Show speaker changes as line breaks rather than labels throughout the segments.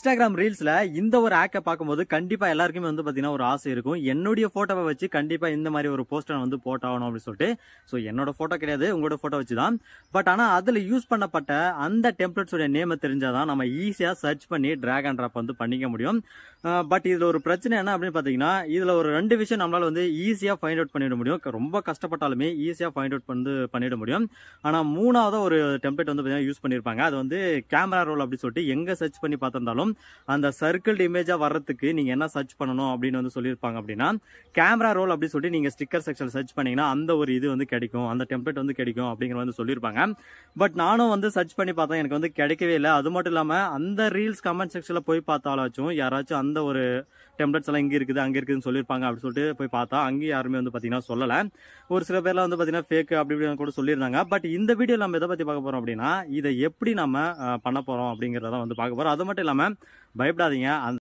Instagram ரீல்ஸ்ல இந்த ஒரு ஆக்கை பார்க்கும்போது கண்டிப்பா எல்லாருக்குமே வந்து பாத்தீங்கன்னா ஒரு ஆசை இருக்கும் என்னுடைய போட்டோவை வச்சு கண்டிப்பா இந்த மாதிரி ஒரு போஸ்டர் வந்து போட்டாகணும் அப்படின்னு சொல்லிட்டு ஸோ என்னோட போட்டோ கிடையாது உங்களோட போட்டோ வச்சு தான் பட் ஆனா அதுல யூஸ் பண்ணப்பட்ட அந்த டெம்ப்ளேட்ஸோட நேமை தெரிஞ்சாதான் நம்ம ஈஸியா சர்ச் பண்ணி டிராக் அண்ட் ட்ராப் வந்து பண்ணிக்க முடியும் பட் இதுல ஒரு பிரச்சனை என்ன அப்படின்னு பாத்தீங்கன்னா இதுல ஒரு ரெண்டு விஷயம் நம்மளால வந்து ஈஸியா ஃபைண்ட் அவுட் பண்ணிட முடியும் ரொம்ப கஷ்டப்பட்டாலுமே ஈஸியா ஃபைண்ட் அவுட் வந்து பண்ணிட முடியும் ஆனா மூணாவது ஒரு டெம்ப்ளேட் வந்து பாத்தீங்கன்னா யூஸ் பண்ணிருப்பாங்க அது வந்து கேமரா ரோல் அப்படின்னு சொல்லிட்டு எங்க சர்ச் பண்ணி பார்த்திருந்தாலும் அந்த சர்க்கிள் இமேஜா வர்றதுக்கு நீங்க என்ன சர்ச் பண்ணணும் அப்படின்னு வந்து சொல்லியிருப்பாங்க அப்படின்னா கேமரா ரோல் அப்படின்னு சொல்லிட்டு நீங்க ஸ்டிக்கர் செக்ஷன் சர்ச் பண்ணீங்கன்னா அந்த ஒரு இது வந்து கிடைக்கும் அந்த டெம்ப்ளேட் வந்து கிடைக்கும் அப்படிங்கிற வந்து சொல்லியிருப்பாங்க பட் நானும் வந்து சர்ச் பண்ணி பார்த்தேன் எனக்கு வந்து கிடைக்கவே இல்லை அது மட்டும் இல்லாம அந்த ரீல்ஸ் கமெண்ட் செக்ஷன்ல போய் பார்த்தாலாச்சும் யாராச்சும் அந்த ஒரு டெம்ப்ளேட்ஸ் எல்லாம் இங்க இருக்குது அங்க இருக்குதுன்னு சொல்லியிருப்பாங்க அப்படின்னு சொல்லிட்டு போய் பார்த்தா அங்கேயும் யாருமே வந்து பாத்தீங்கன்னா சொல்லல ஒரு சில பேர்லாம் வந்து பாத்தீங்கன்னா ஃபேக் அப்படி இப்படி கூட சொல்லியிருந்தாங்க பட் இந்த வீடியோ நம்ம எதை பத்தி பார்க்க போறோம் அப்படின்னா இதை எப்படி நம்ம அஹ், பண்ண போறோம் அப்படிங்கறத வந்து பார்க்க போறோம் அது மட்டும் இல்லாம பயப்படாதீங்க அந்த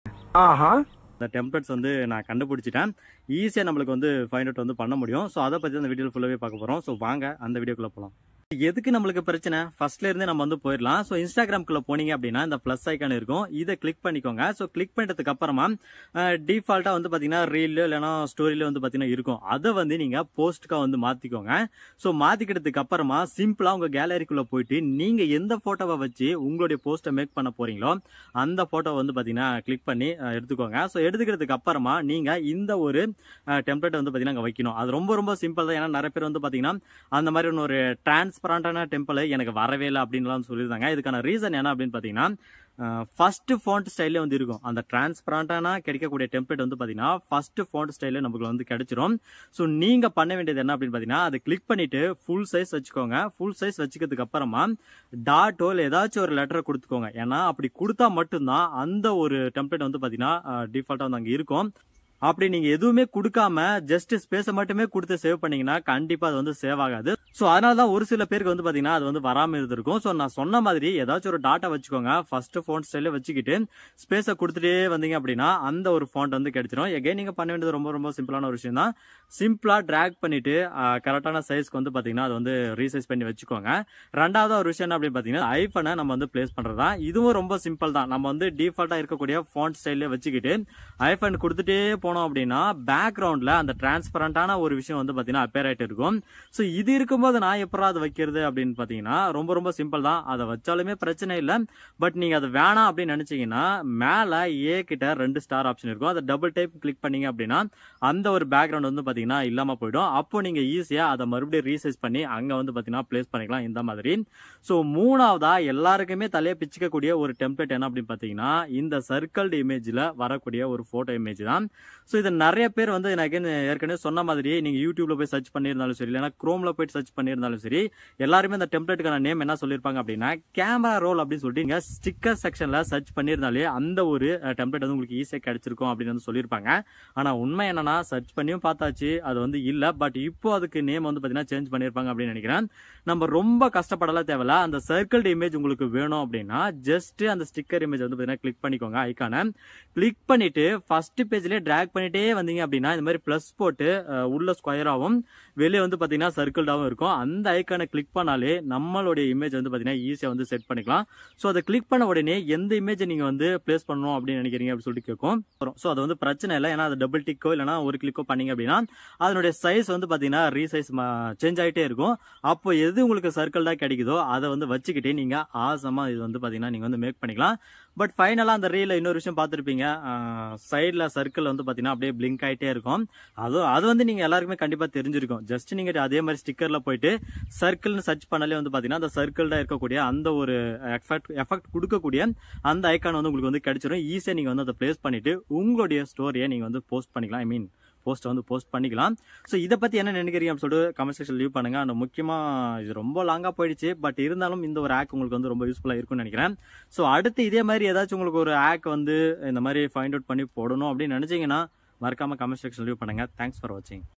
இந்த டெம்ப்ளேட்ஸ் வந்து நான் கண்டுபிடிச்சிட்டேன் ஈஸியாக நம்மளுக்கு வந்து ஃபைண்ட் அவுட் வந்து பண்ண முடியும் ஸோ அதை பற்றி அந்த வீடியோ ஃபுல்லாகவே பார்க்க போகிறோம் ஸோ வாங்க அந்த வீடியோக்குள்ளே போகலாம் எதுக்கு நம்மளுக்கு பிரச்சனை ஃபர்ஸ்ட்ல இருந்தே நம்ம வந்து போயிடலாம் ஸோ இன்ஸ்டாகிராம்குள்ள போனீங்க அப்படின்னா இந்த ப்ளஸ் ஐக்கான் இருக்கும் இதை கிளிக் பண்ணிக்கோங்க ஸோ கிளிக் பண்ணிட்டதுக்கு அப்புறமா டிஃபால்ட்டா வந்து பாத்தீங்கன்னா ரீல் இல்லைன்னா ஸ்டோரியில வந்து பாத்தீங்கன்னா இருக்கும் அதை வந்து நீங்க போஸ்ட்கா வந்து மாத்திக்கோங்க ஸோ மாத்திக்கிட்டதுக்கு அப்புறமா சிம்பிளா உங்க கேலரிக்குள்ள போயிட்டு நீங்க எந்த போட்டோவை வச்சு உங்களுடைய போஸ்ட்டை மேக் பண்ண போறீங்களோ அந்த போட்டோ வந்து பாத்தீங்கன்னா கிளிக் பண்ணி அஹ், எடுத்துக்கோங்க ஸோ எடுத்துக்கிறதுக்கு அப்புறமா நீங்க இந்த ஒரு டெம்ப்ளேட் வந்து பாத்தீங்கன்னா அங்க வைக்கணும் அது ரொம்ப ரொம்ப சிம்பிள் தான் ஏன்னா நிறைய பேர் வந்து பாத்தீங்கன்னா அந்த மாதிரி ஒன்று ஒரு டிரான்ஸ்பரண்டான டெம்பிள் எனக்கு வரவே இல்லை அப்படின்லாம் சொல்லியிருந்தாங்க இதுக்கான ரீசன் என்ன அப்படின்னு பார்த்தீங்கன்னா ஃபர்ஸ்ட் ஃபாண்ட் ஸ்டைலே வந்து இருக்கும் அந்த டிரான்ஸ்பரண்டான கிடைக்கக்கூடிய டெம்ப்ளேட் வந்து பார்த்தீங்கன்னா ஃபர்ஸ்ட் ஃபாண்ட் ஸ்டைலே நமக்கு வந்து கிடைச்சிரும் ஸோ நீங்கள் பண்ண வேண்டியது என்ன அப்படின்னு பார்த்தீங்கன்னா அதை கிளிக் பண்ணிட்டு ஃபுல் சைஸ் வச்சுக்கோங்க ஃபுல் சைஸ் வச்சுக்கிறதுக்கு அப்புறமா டாட்டோ இல்லை ஏதாச்சும் ஒரு லெட்டரை கொடுத்துக்கோங்க ஏன்னா அப்படி கொடுத்தா மட்டும்தான் அந்த ஒரு டெம்ப்ளேட் வந்து பார்த்தீங்கன்னா டிஃபால்ட்டாக வந்து அங்கே இருக்கும் அப்படி நீங்க எதுவுமே கொடுக்காம ஜஸ்ட் ஸ்பேஸை மட்டுமே கொடுத்து சேவ் பண்ணீங்கன்னா கண்டிப்பா அது வந்து சேவ் ஆகாது சோ அதனால தான் ஒரு சில பேருக்கு வந்து பாத்தீங்கன்னா அது வந்து வராம இருந்திருக்கும் சோ நான் சொன்ன மாதிரி ஏதாச்சும் ஒரு டாட்டா வச்சுக்கோங்க ஃபர்ஸ்ட் ஃபோன் ஸ்டைல வச்சுக்கிட்டு ஸ்பேஸை கொடுத்துட்டே வந்தீங்க அப்படின்னா அந்த ஒரு ஃபாண்ட் வந்து கிடைச்சிரும் எகைன் நீங்க பண்ண வேண்டியது ரொம்ப ரொம்ப சிம்பிளான ஒரு விஷயம் தான் சிம்பிளா டிராக் பண்ணிட்டு கரெக்டான சைஸ்க்கு வந்து பாத்தீங்கன்னா அது வந்து ரீசைஸ் பண்ணி வச்சுக்கோங்க ரெண்டாவது ஒரு விஷயம் என்ன அப்படின்னு பாத்தீங்கன்னா ஐஃபனை நம்ம வந்து பிளேஸ் பண்றதா இதுவும் ரொம்ப சிம்பிள் தான் நம்ம வந்து டிஃபால்ட்டா இருக்கக்கூடிய ஃபாண்ட் ஸ்டைல்ல வச்சுக்கிட்டு ஐஃபன் கொடுத்துட்டே போனோம் அப்படின்னா பேக்ரவுண்ட்ல அந்த டிரான்ஸ்பரண்டான ஒரு விஷயம் வந்து பாத்தீங்கன்னா அப்பேர் ஆயிட்டு இருக்கும் ஸோ இது இருக்கும்போது நான் எப்படா அது வைக்கிறது அப்படின்னு பாத்தீங்கன்னா ரொம்ப ரொம்ப சிம்பிள் தான் அதை வச்சாலுமே பிரச்சனை இல்லை பட் நீங்க அதை வேணாம் அப்படின்னு நினைச்சீங்கன்னா மேல ஏ கிட்ட ரெண்டு ஸ்டார் ஆப்ஷன் இருக்கும் அதை டபுள் டைப் கிளிக் பண்ணீங்க அப்படின்னா அந்த ஒரு பேக்ரவுண்ட் வந்து பாத்தீங்கன்னா இல்லாம போயிடும் அப்போ நீங்க ஈஸியா அதை மறுபடியும் ரீசைஸ் பண்ணி அங்க வந்து பாத்தீங்கன்னா பிளேஸ் பண்ணிக்கலாம் இந்த மாதிரி ஸோ மூணாவதா எல்லாருக்குமே தலையை பிச்சுக்கக்கூடிய ஒரு டெம்ப்ளேட் என்ன அப்படின்னு பாத்தீங்கன்னா இந்த சர்க்கிள்டு இமேஜ்ல வரக்கூடிய ஒரு போட்டோ இமேஜ் தான் ஸோ இது நிறைய பேர் வந்து நான் again ஏற்கனவே சொன்ன மாதிரி நீங்க யூடியூப்ல போய் சர்ச் பண்ணியிருந்தாலும் சரி இல்லைன்னா குரோம்ல போயிட்டு சர்ச் பண்ணியிருந்தாலும் சரி எல்லாருமே இந்த டெம்ப்ளேட்டுக்கான நேம் என்ன சொல்லியிருப்பாங்க அப்படின்னா கேமரா ரோல் அப்படின்னு சொல்லிட்டு நீங்க ஸ்டிக்கர் செக்ஷன்ல சர்ச் பண்ணியிருந்தாலே அந்த ஒரு டெம்ப்ளேட் வந்து உங்களுக்கு ஈஸியாக கிடைச்சிருக்கும் அப்படின்னு வந்து சொல்லியிருப்பாங்க ஆனா உண்மை என்னன்னா சர்ச் பண்ணியும் பார்த்தாச்சு அது வந்து இல்ல பட் இப்போ அதுக்கு நேம் வந்து பாத்தீங்கன்னா சேஞ்ச் பண்ணியிருப்பாங்க அப்படின்னு நினைக்கிறேன் நம்ம ரொம்ப கஷ்டப்படலாம் தேவையில்ல அந்த சர்க்கிள்டு இமேஜ் உங்களுக்கு வேணும் அப்படின்னா ஜஸ்ட் அந்த ஸ்டிக்கர் இமேஜ் வந்து பாத்தீங்கன்னா கிளிக் பண்ணிக்கோங்க ஐக்கான கிளிக் பண்ணிட்டு ஃபர்ஸ்ட் பேஜ்லயே டிராக் பண்ணிட்டே வந்தீங்க அப்படின்னா இந்த மாதிரி ப்ளஸ் போட்டு அஹ், உள்ள ஸ்கொயராகவும் வெளியே வந்து பாத்தீங்கன்னா சர்க்கிள்டாகவும் இருக்கும் அந்த ஐக்கானை கிளிக் பண்ணாலே நம்மளுடைய இமேஜ் வந்து பாத்தீங்கன்னா ஈஸியா வந்து செட் பண்ணிக்கலாம் ஸோ அதை கிளிக் பண்ண உடனே எந்த இமேஜை நீங்க வந்து பிளேஸ் பண்ணணும் அப்படின்னு நினைக்கிறீங்க அப்படின்னு சொல்லிட்டு கேட்கும் ஸோ அது வந்து பிரச்சனை இல்லை ஏன்னா அது டபுள் டிக்கோ இல்லைனா ஒரு கிளிக்கோ பண்ணீங்க அப்படின்னா அதனுடைய சைஸ் வந்து பாத்தீங்கன்னா ரீசைஸ் சேஞ்ச் ஆயிட்டே இருக்கும் அப்போ எது உங்களுக்கு சர்க்கிள் தான் கிடைக்குதோ அதை வந்து வச்சுக்கிட்டே நீங்க ஆசமா இது வந்து பாத்தீங்கன்னா நீங்க வந்து மேக் பண்ணிக்கலாம் பட் ஃபைனலா அந்த ரீல இன்னொரு விஷயம் பார்த்திருப்பீங்க சைட்ல சர்க்கிள் வந்து பாத்தீங்கன்னா அப்படியே பிளிங்க் ஆயிட்டே இருக்கும் அது அது வந்து நீங்க எல்லாருக்குமே கண்டிப்பா தெரிஞ்சிருக்கும் ஜஸ்ட் நீங்க அதே மாதிரி ஸ்டிக்கர்ல போயிட்டு சர்க்கிள்னு சர்ச் பண்ணாலே வந்து பாத்தீங்கன்னா அந்த சர்க்கிள்ல இருக்கக்கூடிய அந்த ஒரு எஃபெக்ட் எஃபெக்ட் கொடுக்கக்கூடிய அந்த ஐக்கான் வந்து உங்களுக்கு வந்து கிடைச்சிரும் ஈஸியா நீங்க வந்து அதை பிளேஸ் பண்ணிட்டு உங்களுடைய ஸ்டோரியை நீங்க வந்து போஸ்ட் பண்ணிக்கலாம் ஐ மீன் போஸ்ட் வந்து போஸ்ட் பண்ணிக்கலாம் ஸோ இதை பத்தி என்ன நினைக்கிறீங்க அப்படின்னு சொல்லிட்டு கமெண்ட் செக்ஷன் லீவ் பண்ணுங்க அண்ட் முக்கியமா இது ரொம்ப லாங்கா போயிடுச்சு பட் இருந்தாலும் இந்த ஒரு ஆக் உங்களுக்கு வந்து ரொம்ப யூஸ்ஃபுல்லா இருக்கும்னு நினைக்கிறேன் ஸோ அடுத்து இதே மாதிரி ஏதாச்சும் உங்களுக்கு ஒரு ஆக் வந்து இந்த மாதிரி ஃபைண்ட் அவுட் பண்ணி போடணும் அப்படின்னு நினைச்சீங்கன்னா மறக்காம கமெண்ட் செக்ஷன் லீவ் பண்ணுங்க தேங்க்ஸ் ஃபார் வாட்சிங்